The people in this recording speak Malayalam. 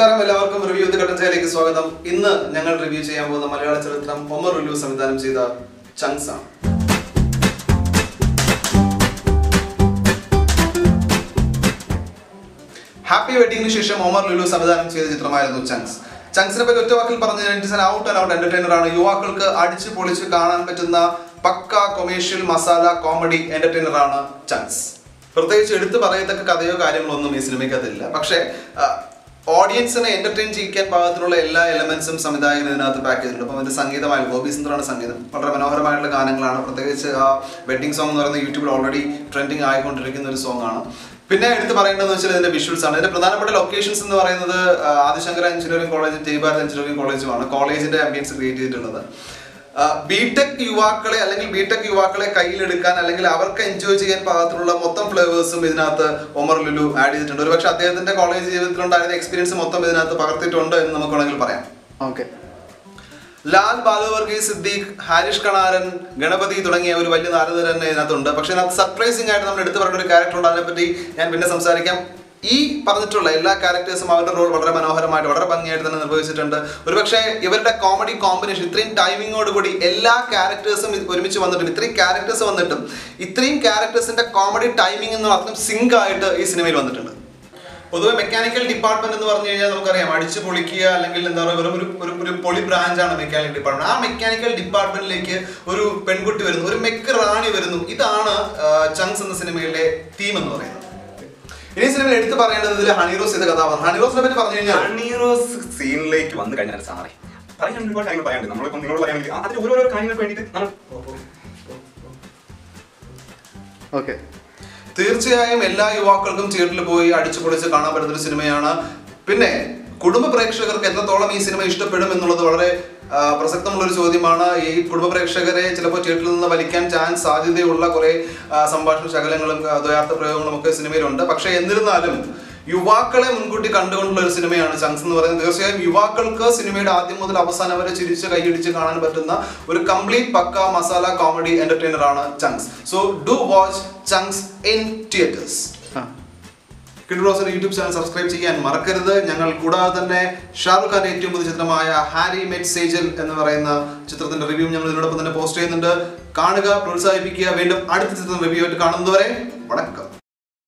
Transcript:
നമസ്കാരം എല്ലാവർക്കും റിവ്യൂ ദി കട്ടൻചായയിലേക്ക് സ്വാഗതം ഇന്ന് ഞങ്ങൾ റിവ്യൂ ചെയ്യാൻ പോകുന്ന മലയാള ചലച്ചിത്രം ഒമർ റിവ്യൂ സംവിധാനം ചെയ്ത ചങ്സ് ആണ് ഹാപ്പി വെഡിങ്ങിന് ശേഷം ഒമർ ലുലു സംവിധാനം ചെയ്ത ചിത്രമായിരുന്നു ചങ്സ് ചങ്സിനെ പറ്റി ഒറ്റ വാക്കിൽ പറഞ്ഞു കഴിഞ്ഞാൽ ഔട്ട് ആൻഡ് ഔട്ട് എന്റർടൈനർ ആണ് യുവാക്കൾക്ക് അടിച്ചു പൊളിച്ച് കാണാൻ പറ്റുന്ന pakka commercial masala comedy entertainer ആണ് ചങ്സ് പ്രത്യേകിച്ച് എടുത്തു പറയത്തക്ക കഥയോ കാര്യങ്ങളോ ഒന്നും ഈ സിനിമയ്ക്കകത്തില്ല പക്ഷേ ഓഡിയൻസിനെ എന്റർടൈൻ ചെയ്യിക്കാൻ പാകത്തിലുള്ള എല്ലാ എലമെന്റ്സും സംവിധായകൻ ഇതിനകത്ത് പാക്ക് ചെയ്തിട്ടുണ്ട് അപ്പം അതിന്റെ സംഗീതമായ ഗോപി സുന്ദറാണ് സംഗീതം വളരെ മനോഹരമായിട്ടുള്ള ഗാനങ്ങളാണ് പ്രത്യേകിച്ച് ആ വെഡിങ് സോങ് എന്ന് പറയുന്നത് യൂട്യൂബിൽ ഓൾറെഡി ട്രെൻഡിങ് ആയിക്കൊണ്ടിരിക്കുന്ന ഒരു സോങ് ആണ് പിന്നെ എടുത്ത് പറയേണ്ടതെന്ന് വെച്ചാൽ ഇതിന്റെ വിഷ്വൽസ് ആണ് ഇതിന്റെ പ്രധാനപ്പെട്ട ലൊക്കേഷൻസ് എന്ന് പറയുന്നത് ആ, ആദിശങ്കര എഞ്ചിനീയറിംഗ് കോളേജും ജയ്ഭാരത് എഞ്ചിനീയറിംഗ് കോളേജുമാണ് കോളേജിന്റെ ആംബിയൻസ് ക്രിയേറ്റ് ചെയ്തിട്ടുള്ളത് ബിടെക് യുവാക്കളെ അല്ലെങ്കിൽ ബിടെക് യുവാക്കളെ കയ്യിലെടുക്കാൻ അല്ലെങ്കിൽ അവർക്ക് എൻജോയ് ചെയ്യാൻ പാകത്തിലുള്ള മൊത്തം ഫ്ലേവേഴ്സും ഇതിനകത്ത് ഒമർ ലുലു ആഡ് ചെയ്തിട്ടുണ്ട് ഒരുപക്ഷെ അദ്ദേഹത്തിന്റെ കോളേജ് ജീവിതത്തിലുണ്ടായിരുന്ന എക്സ്പീരിയൻസ് മൊത്തം ഇതിനകത്ത് പകർത്തിയിട്ടുണ്ട് എന്ന് നമുക്ക് വേണമെങ്കിൽ പറയാം ഓക്കെ ലാൽ ബാലുവർഗീസ് സിദ്ദീഖ് ഹാരിഷ് കണാരൻ ഗണപതി തുടങ്ങിയ ഒരു വലിയ നാലുനിര തന്നെ ഇതിനകത്തുണ്ട് പക്ഷെ ഇതിനകത്ത് സർപ്രൈസിംഗ് ആയിട്ട് നമ്മൾ എടുത്തു പറഞ്ഞ ഒരു ക്യാരക്ടർ ഉണ്ട് അതിനെപ്പറ്റി ഞാൻ പിന്നെ സംസാരിക്കാം ഈ പറഞ്ഞിട്ടുള്ള എല്ലാ ക്യാരക്ടേഴ്സും അവരുടെ റോൾ വളരെ മനോഹരമായിട്ട് വളരെ ഭംഗിയായിട്ട് തന്നെ നിർവഹിച്ചിട്ടുണ്ട് ഒരുപക്ഷെ ഇവരുടെ കോമഡി കോമ്പിനേഷൻ ഇത്രയും ടൈമിങ്ങോട് കൂടി എല്ലാ ക്യാരക്ടേഴ്സും ഒരുമിച്ച് വന്നിട്ടും ഇത്രയും ക്യാരക്ടേഴ്സ് വന്നിട്ടും ഇത്രയും ക്യാരക്ടേഴ്സിന്റെ കോമഡി ടൈമിംഗ് എന്ന് അത്രയും സിങ്ക് ആയിട്ട് ഈ സിനിമയിൽ വന്നിട്ടുണ്ട് പൊതുവെ മെക്കാനിക്കൽ ഡിപ്പാർട്ട്മെന്റ് എന്ന് പറഞ്ഞു കഴിഞ്ഞാൽ നമുക്കറിയാം അടിച്ചു പൊളിക്കുക അല്ലെങ്കിൽ എന്താ പറയുക വെറും ഒരു ഒരു ഒരു പൊളി ബ്രാഞ്ചാണ് മെക്കാനിക്കൽ ഡിപ്പാർട്ട്മെന്റ് ആ മെക്കാനിക്കൽ ഡിപ്പാർട്ട്മെന്റിലേക്ക് ഒരു പെൺകുട്ടി വരുന്നു ഒരു മെക്ക് റാണി വരുന്നു ഇതാണ് ആ, ചങ്സ് എന്ന സിനിമയിലെ തീം എന്ന് പറയുന്നത് ഇനി സിനിമയിൽ എടുത്തു പറയേണ്ടത് ഇതിൽ ഹണിറോസ് ചെയ്ത കഥാപാത്രം ഹണിറോസിനെ പറ്റി പറഞ്ഞു കഴിഞ്ഞാൽ കണ്ണീറോസ് സീനിലേക്ക് വന്നു കഴിഞ്ഞാൽ സാറേ പറയാൻ ഒരുപാട് കാര്യങ്ങൾ പറയാനുണ്ട് നമ്മളിപ്പം നിങ്ങളോട് പറയുകയാണെങ്കിൽ ആ, അതിൽ ഓരോരോ കാര്യങ്ങൾക്ക് വേണ്ടിയിട്ട് നമ്മൾ ഓക്കെ തീർച്ചയായും എല്ലാ യുവാക്കൾക്കും തിയേറ്ററിൽ പോയി അടിച്ചു പൊളിച്ച് കാണാൻ പറ്റുന്ന ഒരു സിനിമയാണ് പിന്നെ കുടുംബ പ്രേക്ഷകർക്ക് എത്രത്തോളം ഈ സിനിമ ഇഷ്ടപ്പെടും എന്നുള്ളത് വളരെ ആ, പ്രസക്തമുള്ള ഒരു ചോദ്യമാണ് ഈ കുടുംബ പ്രേക്ഷകരെ ചിലപ്പോൾ തിയേറ്ററിൽ നിന്ന് വലിക്കാൻ ചാൻസ് സാധ്യതയുള്ള കുറെ ആ, സംഭാഷണ ശകലങ്ങളും ആ, ദ്വയാർത്ഥ പ്രയോഗങ്ങളും ഒക്കെ സിനിമയിലുണ്ട് പക്ഷേ എന്നിരുന്നാലും യുവാക്കളെ മുൻകൂട്ടി കണ്ടുകൊണ്ടുള്ള ഒരു സിനിമയാണ് ചങ്സ് എന്ന് പറയുന്നത് തീർച്ചയായും യുവാക്കൾക്ക് സിനിമയുടെ ആദ്യം മുതൽ അവസാനം വരെ ചിരിച്ച് കൈയടിച്ച് കാണാൻ പറ്റുന്ന ഒരു complete pakka masala comedy entertainer ആണ് chunks so do watch chunks in theatres ആ കിഡ്രോസർ യൂട്യൂബ് ചാനൽ സബ്സ്ക്രൈബ് ചെയ്യാൻ മറക്കരുത് ഞങ്ങൾ കൂടാതെ തന്നെ ഷാറുഖ് ഖാന്റെ ഏറ്റവും പുതിയ ചിത്രമായ ഹാരി മെറ്റ് സേജൽ എന്ന് പറയുന്ന ചിത്രത്തിന്റെ റിവ്യൂ ഞങ്ങൾ ഇതിനോടൊപ്പം തന്നെ പോസ്റ്റ് ചെയ്യുന്നുണ്ട് കാണുക പ്രോത്സാഹിപ്പിക്കുക വീണ്ടും അടുത്ത ചിത്രം റിവ്യൂ ആയിട്ട് കാണുന്നതുവരെ വണക്കം